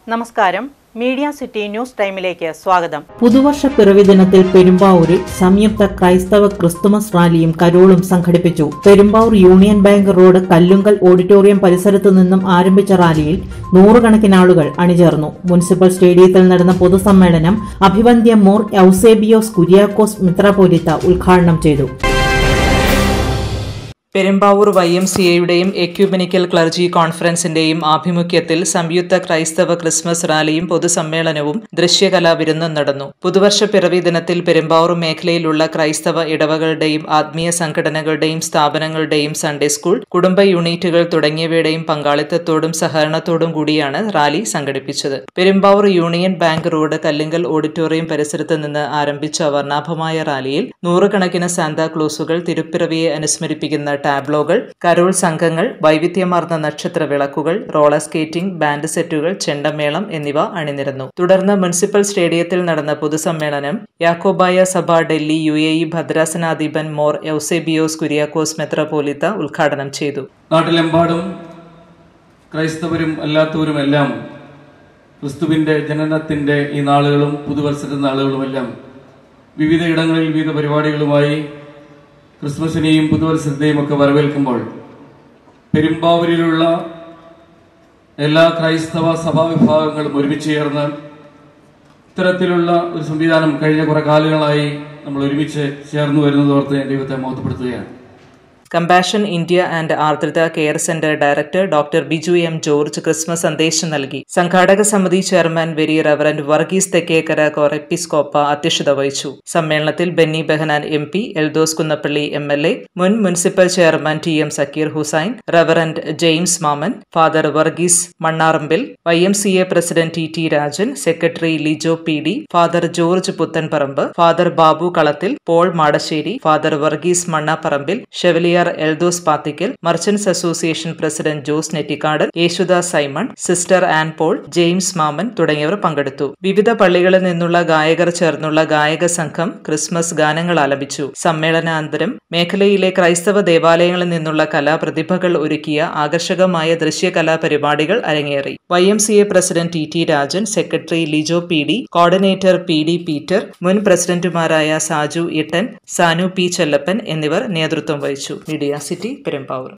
നമസ്കാരം media city news ടൈമിലേക്ക് സ്വാഗതം പുതുവർഷ പിറവി ദിനത്തിൽ പെരുമ്പാവൂരിൽ സംയുക്ത ക്രൈസ്തവ ക്രിസ്തുമസ് റാലിയും കരോളും സംഘടിപ്പിച്ചു Perumbavoor union bank road Kallungal auditorium പരിസരത്തു നിന്നും ആരംഭിച്ച റാലിയിൽ നൂറുകണക്കിന് ആളുകൾ അണിചേർന്നു മുനിസിപ്പൽ സ്റ്റേഡിയത്തിൽ നടന്ന പൊതുസമ്മേളനം അഭിവന്ദ്യ മോർ ഔസേബിയോസ് കുര്യാക്കോസ് മിത്രപോലിത്ത ഉദ്ഘാടനം ചെയ്തു പെരുമ്പാവൂർ വൈ എം സി എയുടെയും എക്യുബനിക്കൽ ക്ലർജി കോൺഫറൻസിന്റെയും ആഭിമുഖ്യത്തിൽ സംയുക്ത ക്രൈസ്തവ ക്രിസ്മസ് റാലിയും പൊതുസമ്മേളനവും ദൃശ്യകലാ വിരുന്നും നടന്നു പുതുവർഷ പിറവി ദിനത്തിൽ പെരുമ്പാവൂർ മേഖലയിലുള്ള ക്രൈസ്തവ ഇടവകളുടെയും ആത്മീയ സംഘടനകളുടെയും സ്ഥാപനങ്ങളുടെയും സൺഡേ സ്കൂൾ കുടുംബ യൂണിറ്റുകൾ തുടങ്ങിയവയുടെയും പങ്കാളിത്തത്തോടും സഹകരണത്തോടും കൂടിയാണ് റാലി സംഘടിപ്പിച്ചത് Perumbavoor union bank road Kallingal auditorium പരിസരത്ത് നിന്ന് ആരംഭിച്ച വർണ്ണാഭമായ റാലിയിൽ നൂറുകണക്കിന് സാന്താക്ലോസുകൾ തിരുപ്പിറവിയെ അനുസ്മരിപ്പിക്കുന്ന ടാബ്ലോകൾ കരോൾ സംഘങ്ങൾ വൈവിധ്യമാർന്ന നക്ഷത്ര വിളക്കുകൾ റോളർ സ്കേറ്റിംഗ് ബാൻഡ് സെറ്റുകൾ ചെണ്ടമേളം എന്നിവ അണിനിരന്നു തുടർന്ന് മുനിസിപ്പൽ സ്റ്റേഡിയത്തിൽ നടന്ന പൊതുസമ്മേളനം യാക്കോബായ സഭ ഡൽഹി യു എ ഇ ഭദ്രാസനാധിപൻ മോർ യൗസേബിയോസ് കുര്യാക്കോസ് മെത്രപോലിത്ത ഉദ്ഘാടനം ചെയ്തു നാട്ടിലെമ്പാടും ക്രൈസ്തവരും അല്ലാത്തവരുമെല്ലാം ക്രിസ്തുവിന്റെ ജനനത്തിന്റെ ഈ നാളുകളും പുതുവത്സര നാളുകളുമെല്ലാം വിവിധ ഇടങ്ങളിൽ വിവിധ പരിപാടികളുമായി ക്രിസ്മസിനെയും പുതുവത്സരത്തെയും ഒക്കെ വരവേൽക്കുമ്പോൾ പെരുമ്പാവൂരിലുള്ള എല്ലാ ക്രൈസ്തവ സഭാവിഭാഗങ്ങളും ഒരുമിച്ച് ചേർന്ന് ഇത്തരത്തിലുള്ള ഒരു സംവിധാനം കഴിഞ്ഞ കുറെ കാലങ്ങളായി നമ്മൾ ഒരുമിച്ച് ചേർന്ന് വരുന്നതോർത്ത് ഞാൻ ദൈവത്തെ മോഹപ്പെടുത്തുകയാണ് compassion India and Ardrata care centre director doctor Biju M George Christmas സന്ദേശം നൽകി സംഘാടക സമിതി chairman very reverend Varghese Thekkekara Corepiscopa അധ്യക്ഷത വഹിച്ചു സമ്മേളനത്തിൽ Benny Behanan M P Eldhose Kunnappilly M L A മുൻ municipal chairman T M Sakkir Hussain reverend James Mammen father Varghese Mannarambil Y M C A president T T Rajan secretary Lijo P D father George Puthenparambu father Babu കളത്തിൽ Paul Madassery father Varghese Mannapparambil chevalier Eldhose Pathikkal merchants association president Jose Nettikkad Yesudas Simon sister Ann Paul James Mammen തുടങ്ങിയവർ പങ്കെടുത്തു വിവിധ പള്ളികളിൽ നിന്നുള്ള ഗായകർ ചേർന്നുള്ള ഗായക സംഘം ക്രിസ്മസ് ഗാനങ്ങൾ ആലപിച്ചു സമ്മേളനാന്തരം മേഖലയിലെ ക്രൈസ്തവ ദേവാലയങ്ങളിൽ നിന്നുള്ള കലാപ്രതിഭകൾ ഒരുക്കിയ ആകർഷകമായ ദൃശ്യകലാ പരിപാടികൾ അരങ്ങേറി Y M C A president T T Rajan secretary Lijo P D coordinator P D Peter മുൻ പ്രസിഡന്റുമാരായ സാജു ഇട്ടൻ സാനു പി ചെല്ലപ്പൻ എന്നിവർ നേതൃത്വം വഹിച്ചു മീഡിയ സിറ്റി പെരുമ്പാവൂർ